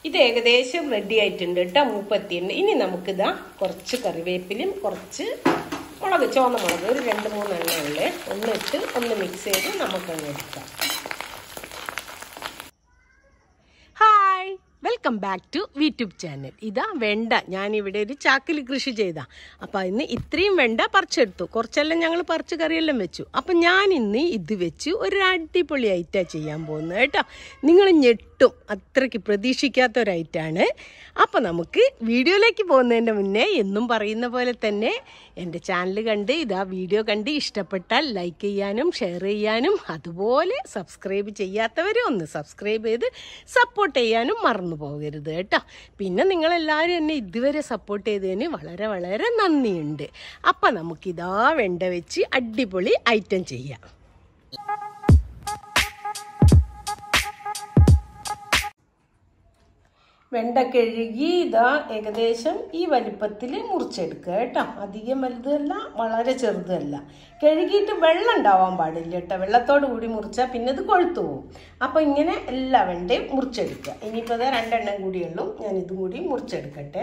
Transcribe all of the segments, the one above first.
ഇത് ഏകദേശം റെഡി ആയിട്ടുണ്ട് കേട്ടോ മൂപ്പത്തിയുണ്ട് ഇനി നമുക്കിതാ കുറച്ച് കറിവേപ്പിലും കുറച്ച് മുളക് ചുവന്ന മുളക് ഒരു രണ്ട് മൂന്ന് എണ്ണയുള്ളേ ഒന്ന് ഇട്ട് ഒന്ന് മിക്സ് ചെയ്ത് നമുക്കങ്ങ് എടുക്കാം hi welcome back to YouTube channel ഇതാ വെണ്ട ഞാനിവിടെ ഒരു ചാക്കിൽ കൃഷി ചെയ്താ അപ്പം ഇന്ന് ഇത്രയും വെണ്ട പറിച്ചെടുത്തു കുറച്ചെല്ലാം ഞങ്ങൾ പറിച്ച് കറിയെല്ലാം വെച്ചു അപ്പം ഞാൻ ഇന്ന് ഇത് വെച്ച് ഒരു അടിപൊളി ഐറ്റാ ചെയ്യാൻ പോകുന്നത് കേട്ടോ നിങ്ങൾ ഞെട്ടും അത്രയ്ക്ക് പ്രതീക്ഷിക്കാത്ത ഒരു ഐറ്റാണ് അപ്പം നമുക്ക് വീഡിയോയിലേക്ക് പോകുന്നതിൻ്റെ മുന്നേ എന്നും പറയുന്ന പോലെ തന്നെ എൻ്റെ ചാനൽ കണ്ട് ഇതാ വീഡിയോ കണ്ട് ഇഷ്ടപ്പെട്ടാൽ ലൈക്ക് ചെയ്യാനും ഷെയർ ചെയ്യാനും അതുപോലെ സബ്സ്ക്രൈബ് ചെയ്യാത്തവരെ ഒന്ന് സബ്സ്ക്രൈബ് ചെയ്ത് സപ്പോർട്ട് ചെയ്യാനും മറന്നു പോകരുത് കേട്ടോ പിന്നെ നിങ്ങളെല്ലാവരും എന്നെ ഇതുവരെ സപ്പോർട്ട് ചെയ്തതിന് വളരെ വളരെ നന്ദിയുണ്ട് അപ്പം നമുക്കിതാ വെണ്ട വെച്ച് അടിപൊളി ഐറ്റം ചെയ്യാം വെണ്ട കഴുകി ഇതാ ഏകദേശം ഈ വലിപ്പത്തിൽ മുറിച്ചെടുക്കുക കേട്ടോ അധികം വലുതല്ല വളരെ ചെറുതല്ല കഴുകിയിട്ട് വെള്ളം ഉണ്ടാവാൻ പാടില്ല കേട്ടോ വെള്ളത്തോട് കൂടി മുറിച്ചാൽ പിന്നെ ഇത് കൊഴുത്തു പോകും അപ്പോൾ ഇങ്ങനെ എല്ലാ വെണ്ടയും മുറിച്ചെടുക്കുക ഇനിയിപ്പോൾ അത് രണ്ടെണ്ണം കൂടിയുള്ളൂ ഞാൻ ഇതും കൂടി മുറിച്ചെടുക്കട്ടെ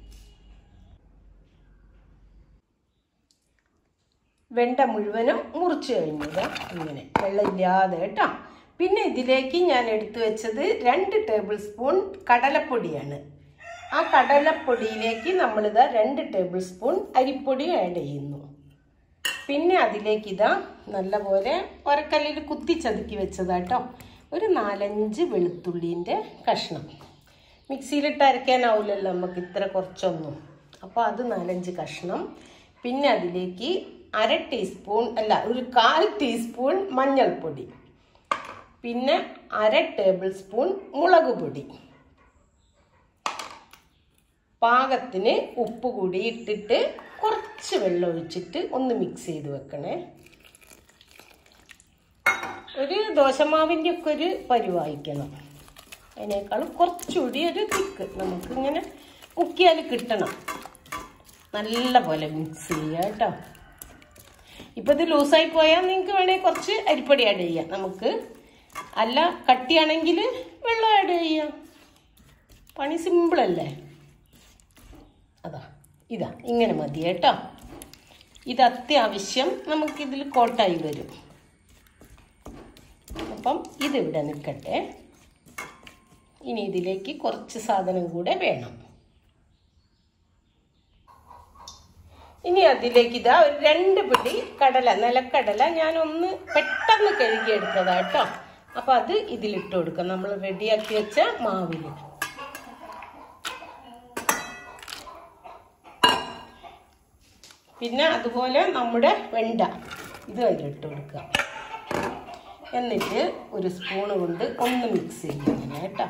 വെണ്ട മുഴുവനും മുറിച്ച് കഴിഞ്ഞത് ഇങ്ങനെ വെള്ളമില്ലാതെ കേട്ടോ പിന്നെ ഇതിലേക്ക് ഞാൻ എടുത്തു വെച്ചത് രണ്ട് ടേബിൾ സ്പൂൺ കടലപ്പൊടിയാണ് ആ കടലപ്പൊടിയിലേക്ക് നമ്മളിത് രണ്ട് ടേബിൾ സ്പൂൺ അരിപ്പൊടി ആഡ് ചെയ്യുന്നു പിന്നെ അതിലേക്ക് ഇതാ നല്ലപോലെ ഒരക്കല്ലിൽ കുത്തി ചതുക്കി വെച്ചതാട്ടോ ഒരു നാലഞ്ച് വെളുത്തുള്ളീൻ്റെ കഷ്ണം മിക്സിയിലിട്ട് അരയ്ക്കാനാവില്ലല്ലോ നമുക്ക് ഇത്ര കുറച്ചൊന്നും അപ്പോൾ അത് നാലഞ്ച് കഷ്ണം പിന്നെ അതിലേക്ക് അര ടീസ്പൂൺ അല്ല ഒരു കാൽ ടീസ്പൂൺ മഞ്ഞൾപ്പൊടി പിന്നെ അര ടേബിൾ സ്പൂൺ മുളക് പൊടി പാകത്തിന് ഉപ്പ് കൂടി ഇട്ടിട്ട് കുറച്ച് വെള്ളം ഒഴിച്ചിട്ട് ഒന്ന് മിക്സ് ചെയ്ത് വെക്കണേ ഒരു ദോശമാവിൻ്റെ ഒക്കെ ഒരു പരിവായിക്കണം അതിനേക്കാളും കുറച്ചുകൂടി ഒരു തിക്ക് നമുക്കിങ്ങനെ മുക്കിയാൽ കിട്ടണം നല്ല പോലെ മിക്സ് ചെയ്യുക കേട്ടോ ഇപ്പം ഇത് ലൂസായി പോയാൽ നിങ്ങൾക്ക് വേണമെങ്കിൽ കുറച്ച് അരിപ്പൊടി ആഡ് ചെയ്യാം നമുക്ക് അല്ല കട്ടിയാണെങ്കിൽ വെള്ളം ആഡ് ചെയ്യാം പണി സിമ്പിളല്ലേ അതാ ഇതാ ഇങ്ങനെ മതി കേട്ടോ ഇത് അത്യാവശ്യം നമുക്കിതിൽ കോട്ടായി വരും അപ്പം ഇതിവിടെ നിൽക്കട്ടെ ഇനി ഇതിലേക്ക് കുറച്ച് സാധനം കൂടെ വേണം ഇനി അതിലേക്ക് ഇതാ ഒരു രണ്ട് പിടി കടല നിലക്കടല ഞാനൊന്ന് പെട്ടെന്ന് കഴുകിയെടുത്തതാ കേട്ടോ അപ്പൊ അത് ഇതിലിട്ട് കൊടുക്കാം നമ്മൾ റെഡിയാക്കി വെച്ച മാവിൽ പിന്നെ അതുപോലെ നമ്മുടെ വെണ്ട ഇത് അതിലിട്ട് കൊടുക്കുക എന്നിട്ട് ഒരു സ്പൂണ് കൊണ്ട് ഒന്ന് മിക്സ് ചെയ്യുക ഇങ്ങനെ കേട്ടോ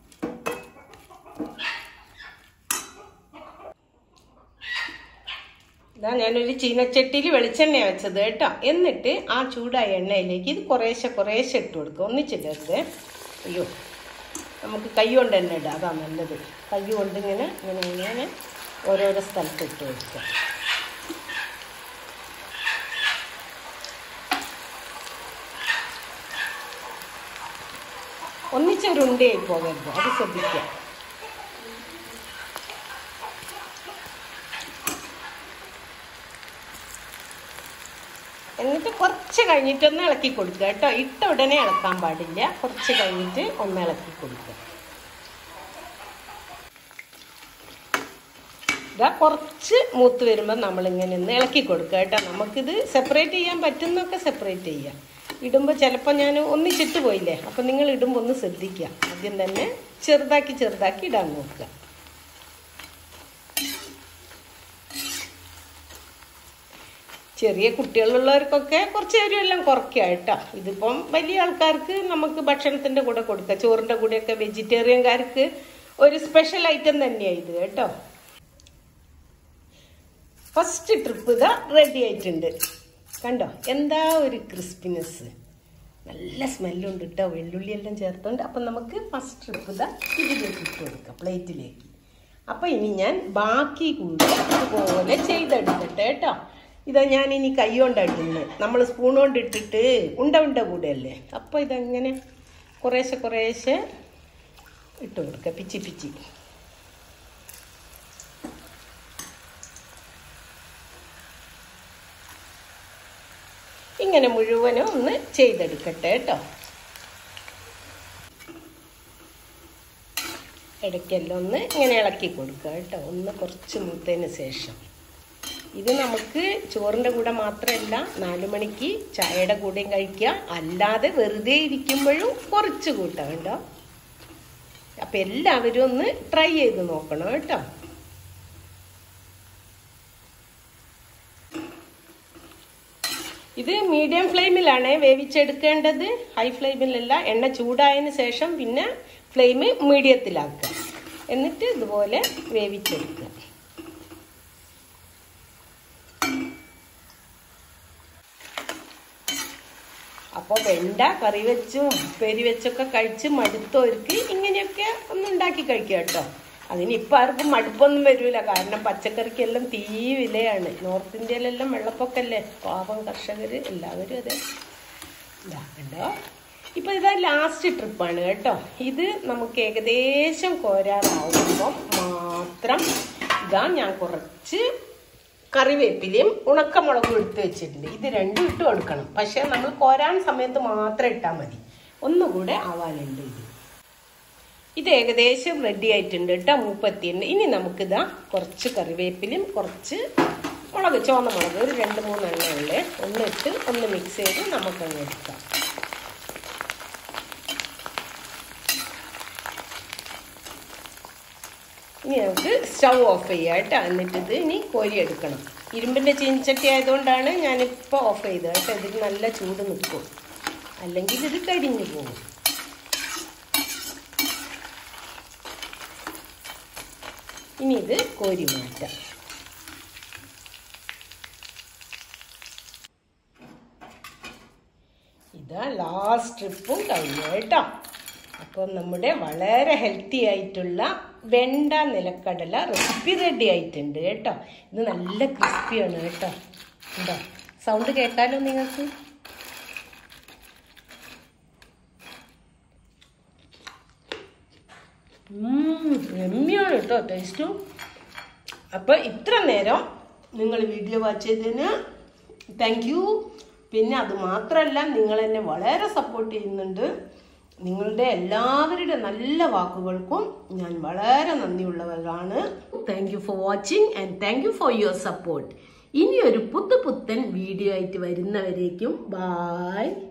ഇതാ ഞാനൊരു ചീനച്ചട്ടിയിൽ വെളിച്ചെണ്ണ വെച്ചത് കേട്ടോ എന്നിട്ട് ആ ചൂടായ എണ്ണയിലേക്ക് ഇത് കുറേശ്ശെ കുറേശ്ശെ ഇട്ട് കൊടുക്കുക ഒന്നിച്ചിടരുത് അയ്യോ നമുക്ക് കൈ കൊണ്ട് തന്നെ ഇടാം അതാ നല്ലത് കൈ കൊണ്ട് ഇങ്ങനെ ഇങ്ങനെ ഇങ്ങനെ ഓരോരോ സ്ഥലത്ത് ഇട്ട് കൊടുക്കുക ഒന്നിച്ചൊരു ഉണ്ടയായി പോകരുത് അത് ശ്രദ്ധിക്കുക എന്നിട്ട് കുറച്ച് കഴിഞ്ഞിട്ട് ഒന്ന് ഇളക്കി കൊടുക്കുക കേട്ടോ ഇട്ട ഉടനെ ഇളക്കാൻ പാടില്ല കുറച്ച് കഴിഞ്ഞിട്ട് ഒന്ന് ഇളക്കി കൊടുക്കുക ഇതാ കുറച്ച് മൂത്ത് വരുമ്പോൾ നമ്മളിങ്ങനെ ഒന്ന് ഇളക്കി കൊടുക്കുക കേട്ടോ നമുക്കിത് സെപ്പറേറ്റ് ചെയ്യാൻ പറ്റുന്നൊക്കെ സെപ്പറേറ്റ് ചെയ്യാം ഇടുമ്പോൾ ചിലപ്പോൾ ഞാൻ ഒന്നിച്ചിട്ട് പോയില്ലേ അപ്പം നിങ്ങൾ ഇടുമ്പോൾ ഒന്ന് ശ്രദ്ധിക്കുക ആദ്യം തന്നെ ചെറുതാക്കി ചെറുതാക്കി ഇടാൻ നോക്കുക ചെറിയ കുട്ടികളുള്ളവർക്കൊക്കെ കുറച്ച് നേരം എല്ലാം കുറയ്ക്കുക കേട്ടോ ഇതിപ്പം വലിയ ആൾക്കാർക്ക് നമുക്ക് ഭക്ഷണത്തിൻ്റെ കൂടെ കൊടുക്കാം ചോറിൻ്റെ കൂടെയൊക്കെ വെജിറ്റേറിയൻകാർക്ക് ഒരു സ്പെഷ്യൽ ഐറ്റം തന്നെയാണ് ഇത് കേട്ടോ ഫസ്റ്റ് ട്രിപ്പ് ഇതാ റെഡി ആയിട്ടുണ്ട് കണ്ടോ എന്താ ഒരു ക്രിസ്പിനെസ് നല്ല സ്മെല്ലുണ്ട് കേട്ടോ വെള്ളുള്ളി എല്ലാം ചേർത്തുണ്ട് അപ്പം നമുക്ക് ഫസ്റ്റ് ട്രിപ്പ് ഇതാ ഇതിലേക്ക് ഇട്ട് കൊടുക്കാം പ്ലേറ്റിലേക്ക് അപ്പം ഇനി ഞാൻ ബാക്കി കൂടി ഇതുപോലെ ചെയ്തെടുക്കട്ടെ കേട്ടോ ഇതാ ഞാൻ ഇനി കൈ കൊണ്ടായിട്ടുണ്ട് നമ്മൾ സ്പൂൺ കൊണ്ട് ഇട്ടിട്ട് ഉണ്ട ഉണ്ട കൂടെയല്ലേ അപ്പോൾ ഇതങ്ങനെ കുറേശ്ശെ കുറേശ്ശെ ഇട്ട് കൊടുക്കുക പിച്ചി പിച്ചി ഇങ്ങനെ മുഴുവനും ഒന്ന് ചെയ്തെടുക്കട്ടെ കേട്ടോ ഇടയ്ക്കെല്ലാം ഒന്ന് ഇങ്ങനെ ഇളക്കി കൊടുക്കുക കേട്ടോ ഒന്ന് കുറച്ച് മൂത്തതിന് ശേഷം ഇത് നമുക്ക് ചോറിൻ്റെ കൂടെ മാത്രമല്ല നാല് മണിക്ക് ചായയുടെ കൂടെയും കഴിക്കാം അല്ലാതെ വെറുതെ ഇരിക്കുമ്പോഴും കുറച്ച് കൂട്ടാം കേട്ടോ അപ്പം എല്ലാവരും ഒന്ന് ട്രൈ ചെയ്ത് നോക്കണം കേട്ടോ ഇത് മീഡിയം ഫ്ലെയിമിലാണ് വേവിച്ചെടുക്കേണ്ടത് ഹൈ ഫ്ലെയിമിലല്ല എണ്ണ ചൂടായതിന് ശേഷം പിന്നെ ഫ്ലെയിം മീഡിയത്തിലാക്കുക എന്നിട്ട് ഇതുപോലെ വേവിച്ചെടുക്കുക അപ്പോൾ വെണ്ട കറി വെച്ചും ഉപ്പേരി വെച്ചൊക്കെ കഴിച്ച് മടുത്തവർക്ക് ഇങ്ങനെയൊക്കെ ഒന്ന് ഉണ്ടാക്കി കഴിക്കുക കേട്ടോ അതിന് ഇപ്പം ആർക്കും മടുപ്പൊന്നും വരില്ല കാരണം പച്ചക്കറിക്കെല്ലാം തീ വിലയാണ് നോർത്ത് ഇന്ത്യയിലെല്ലാം വെള്ളപ്പൊക്കല്ലേ പാവം കർഷകർ എല്ലാവരും അതെ ഇതാക്കണ്ടോ ഇപ്പം ഇതാ ലാസ്റ്റ് ട്രിപ്പാണ് കേട്ടോ ഇത് നമുക്ക് ഏകദേശം കോരാറാവുമ്പം മാത്രം ഇതാ ഞാൻ കുറച്ച് കറിവേപ്പിലയും ഉണക്കമുളകും എടുത്ത് വെച്ചിട്ടുണ്ട് ഇത് രണ്ടും ഇട്ട് കൊടുക്കണം പക്ഷേ നമ്മൾ കോരാൻ സമയത്ത് മാത്രം ഇട്ടാൽ മതി ഒന്നുകൂടെ ആവാനുണ്ട് ഇത് ഇത് ഏകദേശം റെഡി ആയിട്ടുണ്ട് കേട്ടോ മൂപ്പത്തിയുണ്ട് ഇനി നമുക്കിതാ കുറച്ച് കറിവേപ്പിലും കുറച്ച് മുളക് ചുവന്ന മുളക് ഒരു രണ്ട് മൂന്നെണ്ണം ഉള്ളേ ഒന്നിട്ട് ഒന്ന് മിക്സ് ചെയ്ത് നമുക്കങ്ങ് എടുക്കാം ഇനി നമുക്ക് സ്റ്റൗ ഓഫ് ചെയ്യാം കേട്ടോ എന്നിട്ട് ഇത് ഇനി കോരിയെടുക്കണം ഇരുമ്പിൻ്റെ ചീനച്ചട്ടി ആയതുകൊണ്ടാണ് ഞാനിപ്പോൾ ഓഫ് ചെയ്തത് കേട്ടോ ഇതിൽ നല്ല ചൂട് നിൽക്കും അല്ലെങ്കിൽ ഇത് കരിഞ്ഞു പോകും ഇനി ഇത് കോരി മാറ്റാം ഇതാ ലാസ്റ്റ് ട്രിപ്പും കഴിഞ്ഞു കേട്ടോ അപ്പോൾ നമ്മുടെ വളരെ ഹെൽത്തി ആയിട്ടുള്ള വെണ്ട നിലക്കടല റെസിപ്പി റെഡി ആയിട്ടുണ്ട് കേട്ടോ ഇത് നല്ല ക്രിസ്പിയാണ് കേട്ടോ ഉണ്ടോ സൗണ്ട് കേൾക്കാലോ നിങ്ങൾക്ക് എമ്മിയാണ് കേട്ടോ ടേസ്റ്റും അപ്പോൾ ഇത്ര നേരം നിങ്ങൾ വീഡിയോ വാച്ച് ചെയ്തതിന് താങ്ക് യു പിന്നെ അത് മാത്രമല്ല നിങ്ങൾ എന്നെ വളരെ സപ്പോർട്ട് ചെയ്യുന്നുണ്ട് നിങ്ങളുടെ എല്ലാവരുടെ നല്ല വാക്കുകൾക്കും ഞാൻ വളരെ നന്ദിയുള്ളവരാണ് thank you for watching and thank you for your support ഇനി ഒരു പുത്തു പുത്തൻ വീഡിയോ ആയിട്ട് വരുന്നവരേക്കും ബായ്